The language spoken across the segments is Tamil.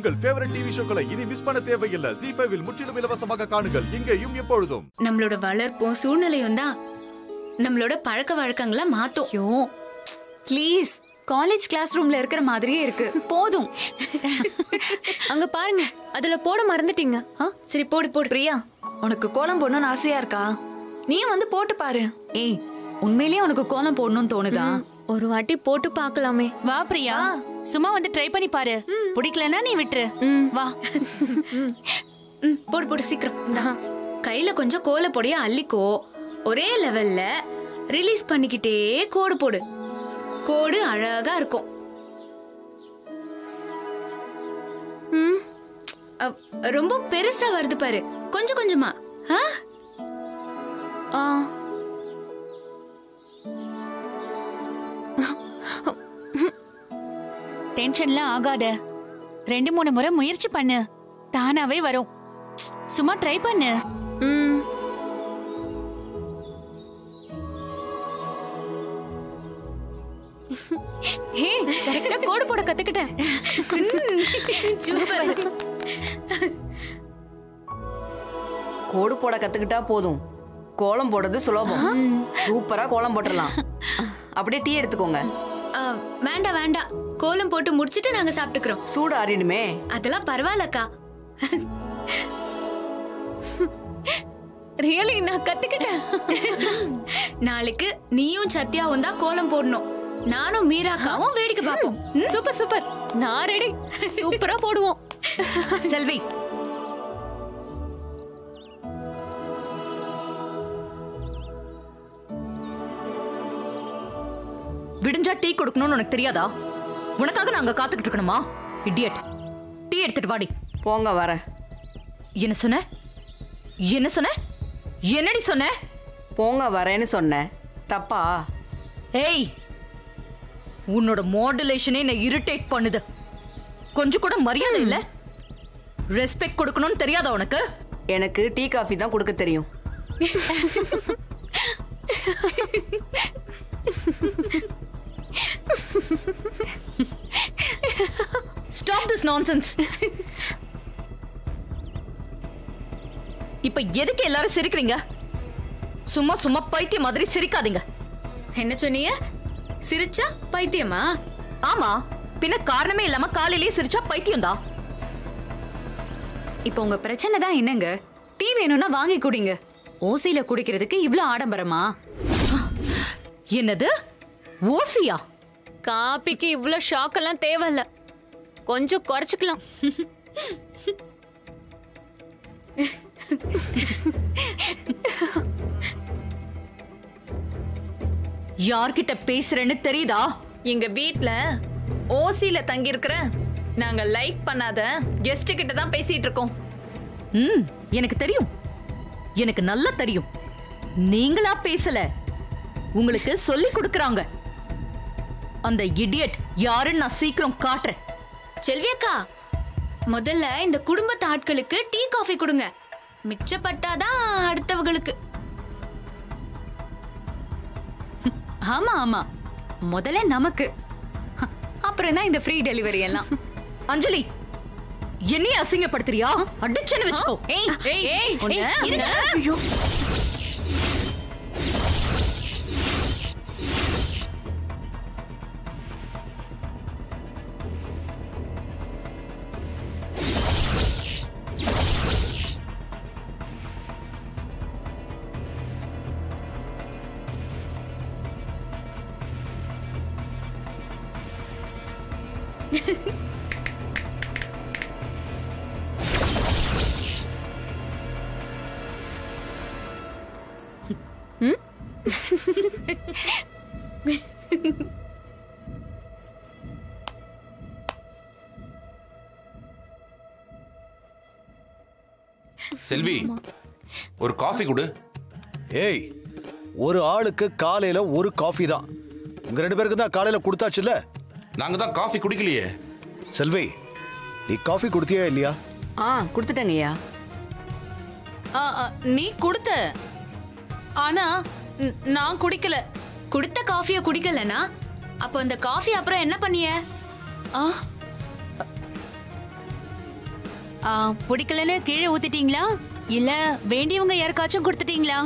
உங்கள் ஃபேவரட் டிவி ஷோக்களை இனி மிஸ் பண்ண தேவையில்லை ஜி ஃபைவில் முற்றிலும் இலவசமாக காணுங்கள் இங்கேயும் எப்பொழுதும் நம்மளோட வளர்ப்பும் சூழ்நிலையும் தான் நம்மளோட பழக்க வழக்கங்களை மாத்தும் ஐயோ ப்ளீஸ் காலேஜ் கிளாஸ் ரூம்ல இருக்கிற மாதிரியே இருக்கு போதும் அங்க பாருங்க அதுல போட மறந்துட்டீங்க ஆ? சரி போடு போடு பிரியா உனக்கு கோலம் போடணும்னு ஆசையா இருக்கா நீயும் வந்து போட்டு பாரு ஏய் உண்மையிலேயே உனக்கு கோலம் போடணும்னு தோணுதா ஒரு வாட்டி போட்டு பார்க்கலாமே வா பிரியா சும்மா வந்து ட்ரை பண்ணி பாரு பிடிக்கலன்னா நீ விட்டுரு வா ம், போடு போடு சீக்கிரம் கையில கொஞ்சம் கோல பொடிய அள்ளிக்கோ ஒரே லெவல்ல ரிலீஸ் பண்ணிக்கிட்டே கோடு போடு கோடு அழகா இருக்கும் ம், அ, ரொம்ப பெருசா வருது பாரு கொஞ்சம் கொஞ்சமா ஆ? ஆ. டென்ஷன்லாம் ஆகாத ரெண்டு மூணு முறை முயற்சி பண்ணு தானாவே வரும் சும்மா ட்ரை பண்ணு ம். ஹே கரெக்டா கோடு போட கத்துக்கிட்டேன் சூப்பர் கோடு போட கத்துக்கிட்டா போதும் கோலம் போடுறது சுலபம் சூப்பரா கோலம் போட்டுடலாம் அப்படியே டீ எடுத்துக்கோங்க ஆ, வேண்டாம் வேண்டாம் கோலம் போட்டு முடிச்சிட்டு நாங்க சாப்பிட்டுக்கிறோம் சூடு ஆறிடுமே அதெல்லாம் பரவாயில்லக்கா ரியலி நான் கத்துக்கிட்டேன் நாளைக்கு நீயும் சத்யாவும் தான் கோலம் போடணும் நானும் மீராக்காவும் வேடிக்கை பார்ப்போம் ம்? சூப்பர் சூப்பர் நான் ரெடி சூப்பரா போடுவோம் செல்வி விடிஞ்சா டீ கொடுக்கணும்னு உனக்கு தெரியாதா உனக்காக நாங்க காத்துக்கிட்டு இருக்கணுமா இடியட் டீ எடுத்துட்டு வாடி போங்க வர என்ன சொன்ன என்ன சொன்ன என்னடி சொன்ன போங்க வரேன்னு சொன்னேன் தப்பா ஏய் உன்னோட மாடுலேஷனே என்ன இரிட்டேட் பண்ணுது கொஞ்சம் கூட மரியாதை இல்ல ரெஸ்பெக்ட் கொடுக்கணும்னு தெரியாதா உனக்கு எனக்கு டீ காஃபி தான் கொடுக்க தெரியும் ஸ்டாப் திஸ் நான்சென்ஸ் இப்ப எதுக்கு எல்லாரும் சிரிக்கிறீங்க சும்மா சும்மா பைத்தியம் மாதிரி சிரிக்காதீங்க என்ன சொன்னீங்க சிரிச்சா பைத்தியமா ஆமா பின்ன காரணமே இல்லாம காலையிலேயே சிரிச்சா பைத்தியம்தா இப்போ உங்க பிரச்சனை தான் என்னங்க டீ வேணும்னா வாங்கி குடிங்க ஓசியில குடிக்கிறதுக்கு இவ்ளோ ஆடம்பரமா என்னது ஓசியா காப்பிக்கு இவ்ளோ ஷாக் எல்லாம் தேவையில்ல கொஞ்சம் குறைச்சுக்கலாம் யார்கிட்ட பேசுறேன்னு தெரியுதா எங்க வீட்ல ஓசில தங்கி இருக்கிற நாங்க லைக் பண்ணாத கெஸ்ட் கிட்ட தான் பேசிட்டு இருக்கோம் ம் எனக்கு தெரியும் எனக்கு நல்லா தெரியும் நீங்களா பேசல உங்களுக்கு சொல்லி கொடுக்கறாங்க அந்த இடியட் யாருன்னு நான் சீக்கிரம் காட்டுறேன் செல்வி அக்கா முதல்ல இந்த குடும்பத்து ஆட்களுக்கு டீ காஃபி கொடுங்க மிச்சப்பட்டாதான் அடுத்தவங்களுக்கு ஆமா ஆமா முதல்ல நமக்கு அப்புறம் தான் இந்த ஃப்ரீ டெலிவரி எல்லாம் அஞ்சலி என்னைய அசிங்கப்படுத்துறியா அடிச்சேன்னு வச்சுக்கோ ஏய் ஏய் ஏய் ஏய், இருங்க. செல்வி ஒரு காஃபி கொடு ஏய் ஒரு ஆளுக்கு காலையில ஒரு காஃபி தான் உங்க ரெண்டு பேருக்கு தான் காலையில கொடுத்தாச்சுல்ல நாங்க தான் காஃபி குடிக்கலையே செல்வி நீ காஃபி கொடுத்தியா இல்லையா ஆ கொடுத்துட்டேங்கய்யா ஆ, ஆ, நீ கொடுத்த ஆனா ந- நான் குடிக்கல கொடுத்த காஃபிய குடிக்கலனா அப்போ அந்த காஃபி அப்புறம் என்ன பண்ணிய ஆ ஆ, பிடிக்கலன்னு கீழே ஊத்திட்டீங்களா இல்ல வேண்டியவங்க யாருக்காச்சும் கொடுத்துட்டீங்களா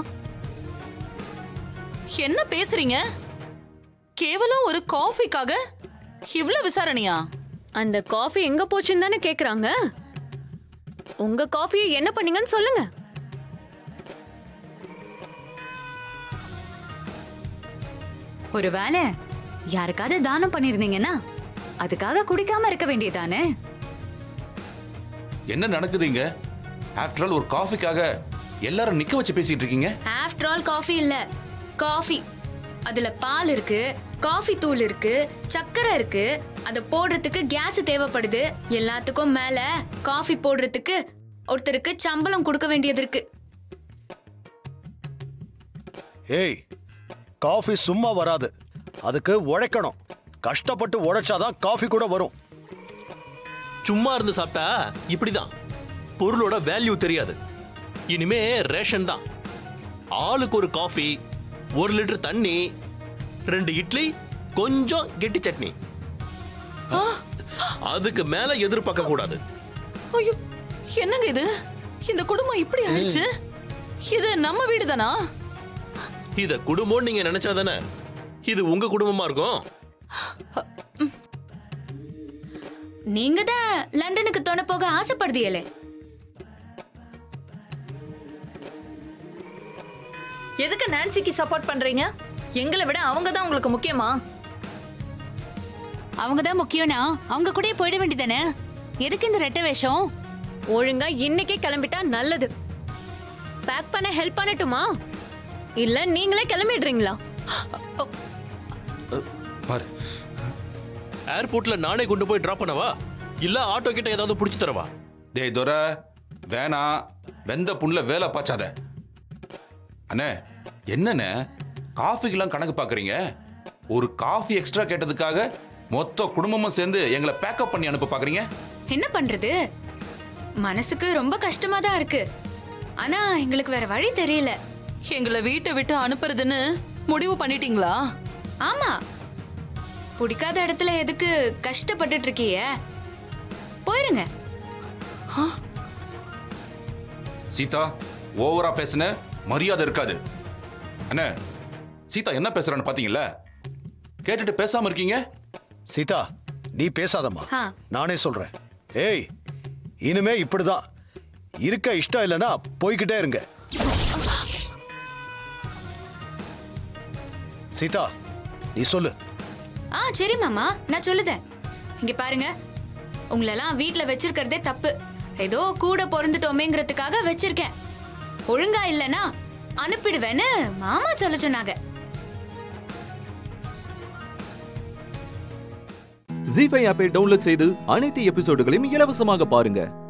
என்ன பேசுறீங்க கேவலம் ஒரு காஃபிக்காக இவ்ளோ விசாரணையா அந்த காஃபி எங்க போச்சுன்னு தானே கேக்குறாங்க உங்க காஃபியை என்ன பண்ணீங்கன்னு சொல்லுங்க ஒருவேளை யாருக்காவது தானம் பண்ணிருந்தீங்கன்னா அதுக்காக குடிக்காம இருக்க வேண்டியதானே என்ன நடக்குதுங்க ஆஃப்டர் ஆல் ஒரு காஃபிக்காக எல்லாரும் நிக்க வச்சு பேசிட்டு இருக்கீங்க ஆஃப்டர் ஆல் காஃபி இல்ல காஃபி அதுல பால் இருக்கு காஃபி தூள் இருக்கு சக்கரை இருக்கு அத போடுறதுக்கு கேஸ் தேவைப்படுது எல்லாத்துக்கும் மேல காஃபி போடுறதுக்கு ஒருத்தருக்கு சம்பளம் கொடுக்க வேண்டியது இருக்கு ஏய் காஃபி சும்மா வராது அதுக்கு உழைக்கணும் கஷ்டப்பட்டு உழைச்சாதான் காஃபி கூட வரும் சும்மா இருந்து சாப்பிட்டா இப்படிதான் பொருளோட வேல்யூ தெரியாது இனிமே ரேஷன் தான் ஆளுக்கு ஒரு காஃபி ஒரு லிட்டர் தண்ணி ரெண்டு இட்லி கொஞ்சம் கெட்டி சட்னி அதுக்கு மேல எதிர்பார்க்க கூடாது ஐயோ என்னங்க இது இந்த குடும்பம் இப்படி ஆயிடுச்சு இது நம்ம வீடு தானா இத குடும்பம் நீங்க நினைச்சாதானே இது உங்க குடும்பமா இருக்கும் நீங்க தான் லண்டனுக்கு தொண போக ஆசைப்படுதியலே எதுக்கு நான்சிக்கு சப்போர்ட் பண்றீங்க எங்களை விட அவங்க தான் உங்களுக்கு முக்கியமா அவங்க தான் முக்கியம்னா அவங்க கூடயே போயிட வேண்டியதானே எதுக்கு இந்த ரெட்டை வேஷம் ஒழுங்கா இன்னைக்கே கிளம்பிட்டா நல்லது பேக் பண்ண ஹெல்ப் பண்ணட்டுமா இல்ல நீங்களே கிளம்பிடுறீங்களா பாரு ஏர்போர்ட்ல நானே கொண்டு போய் டிராப் பண்ணவா இல்ல ஆட்டோ கிட்ட ஏதாவது புடிச்சு தரவா டேய் துரை வேணாம் வெந்த புண்ணுல வேலை பாய்ச்சாத அண்ணே என்னண்ணே காஃபிக்கெல்லாம் கணக்கு பார்க்கறீங்க ஒரு காஃபி எக்ஸ்ட்ரா கேட்டதுக்காக மொத்த குடும்பமும் சேர்ந்து எங்களை பேக்கப் பண்ணி அனுப்ப பார்க்கறீங்க என்ன பண்றது மனசுக்கு ரொம்ப கஷ்டமா தான் இருக்கு ஆனா எங்களுக்கு வேற வழி தெரியல எங்களை வீட்டை விட்டு அனுப்புறதுன்னு முடிவு பண்ணிட்டீங்களா ஆமா பிடிக்காத இடத்துல எதுக்கு கஷ்டப்பட்டுட்டு இருக்கிய போயிருங்க சீதா ஓவரா பேசுன மரியாதை இருக்காது அண்ணே சீதா என்ன பேசுறான்னு பாத்தீங்களா கேட்டுட்டு பேசாம இருக்கீங்க சீதா நீ பேசாதம்மா ஆ. நானே சொல்றேன் ஏய் இனிமே இப்படிதான் இருக்க இஷ்டம் இல்லைன்னா போய்கிட்டே இருங்க சீதா நீ சொல்லு ஆ சரி மாமா நான் சொல்லுதேன் இங்க பாருங்க உங்களெல்லாம் வீட்ல வச்சிருக்கிறதே தப்பு ஏதோ கூட பொருந்துட்டோமேங்கிறதுக்காக வச்சிருக்கேன் ஒழுங்கா இல்லனா அனுப்பிடுவேன்னு மாமா சொல்ல சொன்னாங்க ஜி ஃபைவ் ஆப்பை டவுன்லோட் செய்து அனைத்து எபிசோடுகளையும் இலவசமாக பாருங்க